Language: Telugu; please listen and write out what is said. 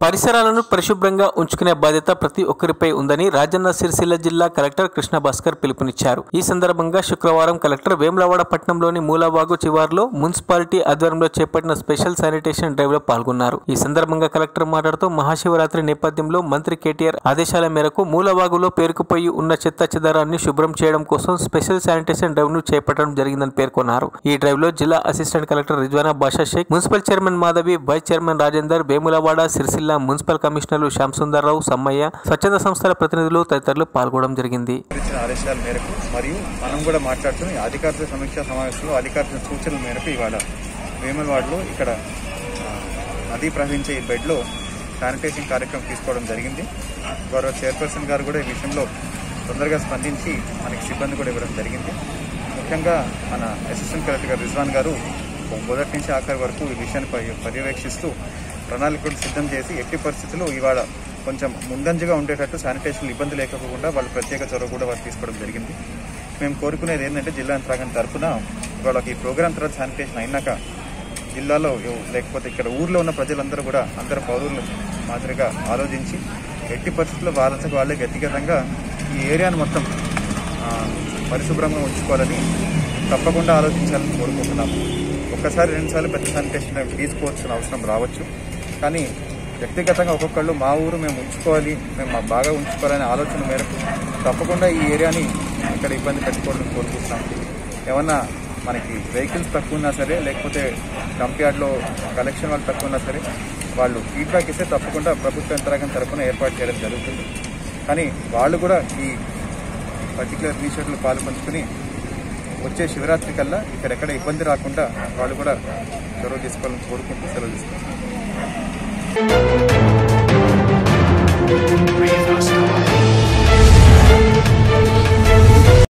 పరిసరాలను పరిశుభ్రంగా ఉంచుకునే బాధ్యత ప్రతి ఒక్కరిపై ఉందని రాజన్న సిరిసిల్ల జిల్లా కలెక్టర్ కృష్ణ భాస్కర్ పిలుపునిచ్చారు ఈ సందర్భంగా శుక్రవారం కలెక్టర్ వేములవాడ పట్టణంలోని మూలవాగు చివార్లో మున్సిపాలిటీ ఆధ్వర్యంలో చేపట్టిన స్పెషల్ శానిటేషన్ డ్రైవ్ లో పాల్గొన్నారు ఈ సందర్భంగా కలెక్టర్ మాట్లాడుతూ మహాశివరాత్రి నేపథ్యంలో మంత్రి కేటీఆర్ ఆదేశాల మేరకు మూలవాగులో పేరుకుపోయి ఉన్న చెత్త చెదారాన్ని శుభ్రం చేయడం కోసం స్పెషల్ శానిటేషన్ డ్రైవ్ ను చేపట్టడం జరిగిందని పేర్కొన్నారు ఈ డ్రైవ్ లో జిల్లా assistant collector Rizwana Basha Shaik municipal chairman Madhavi vice chairman Rajender Vemulawada Sircilla municipal కమిషనర్లు శ్యామ్ సుందర్రావు సమ్మయ్య స్వచ్ఛంద సంస్థల ప్రతినిధులు తదితరులు పాల్గొనడం జరిగింది ఇచ్చిన ఆదేశాల మేరకు మరియు మనం కూడా మాట్లాడుతున్న అధికారుల సమీక్షా సమావేశంలో అధికారుల సూచనల మేరకు ఇవాళ వేములవాడలో ఇక్కడ ఆ, నది ప్రవహించే ఈ బెడ్లో శానిటేషన్ కార్యక్రమం తీసుకోవడం జరిగింది గౌరవ చైర్పర్సన్ గారు కూడా ఈ విషయంలో తొందరగా స్పందించి మనకి సిబ్బంది కూడా ఇవ్వడం జరిగింది ముఖ్యంగా మన అసిస్టెంట్ కలెక్టర్ గారు రిజ్వాన్ గారు మొదటి నుంచి ఆఖరి వరకు ఈ విషయాన్ని పర్య- పర్యవేక్షిస్తూ ప్రణాళికలు సిద్ధం చేసి ఎట్టి పరిస్థితుల్లో ఇవాళ కొంచెం ముందంజగా ఉండేటట్టు శానిటేషన్ ఇబ్బంది లేకపోకుండా వాళ్ళు ప్రత్యేక చొరవ కూడా వాళ్ళు తీసుకోవడం జరిగింది మేము కోరుకునేది ఏంటంటే జిల్లా యంత్రాంగం తరఫున వాళ్ళకి ఈ ప్రోగ్రామ్ తర్వాత శానిటేషన్ అయినాక జిల్లాలో ఎవ- లేకపోతే ఇక్కడ ఊర్లో ఉన్న ప్రజలందరూ కూడా అందరు పౌరులు మాదిరిగా ఆలోచించి ఎట్టి పరిస్థితుల్లో వాళ్ళకి వాళ్ళే వ్యక్తిగతంగా ఈ ఏరియాను మొత్తం ఆ, పరిశుభ్రంగా ఉంచుకోవాలని తప్పకుండా ఆలోచించాలని కోరుకుంటున్నాము ఒక్కసారి రెండుసార్లు పెద్ద శానిటేషన్ తీసుకోవాల్సిన అవసరం రావచ్చు కానీ వ్యక్తిగతంగా ఒక్కొక్కళ్ళు మా ఊరు మేము ఉంచుకోవాలి మేము మా బాగా ఉంచుకోవాలనే ఆలోచన మేరకు తప్పకుండా ఈ ఏరియాని ఇక్కడ ఇబ్బంది పెట్టుకోవాలని కోరుకుంటున్నాం ఏమన్నా మనకి వెహికల్స్ తక్కువ ఉన్నా సరే లేకపోతే డంప్యార్డ్లో కలెక్షన్ వాళ్ళు తక్కువ ఉన్నా సరే వాళ్ళు ఫీడ్బ్యాక్ ఇస్తే తప్పకుండా ప్రభుత్వ యంత్రాంగం తరఫున ఏర్పాటు చేయడం జరుగుతుంది కానీ వాళ్ళు కూడా ఈ పర్టికులర్ ఇనిషియేటివ్లో పాలు పంచుకుని వచ్చే శివరాత్రి కల్లా ఇక్కడ ఎక్కడ ఇబ్బంది రాకుండా వాళ్ళు కూడా చొరవ తీసుకోవాలని కోరుకుంటూ సెలవు తీసుకుంటాం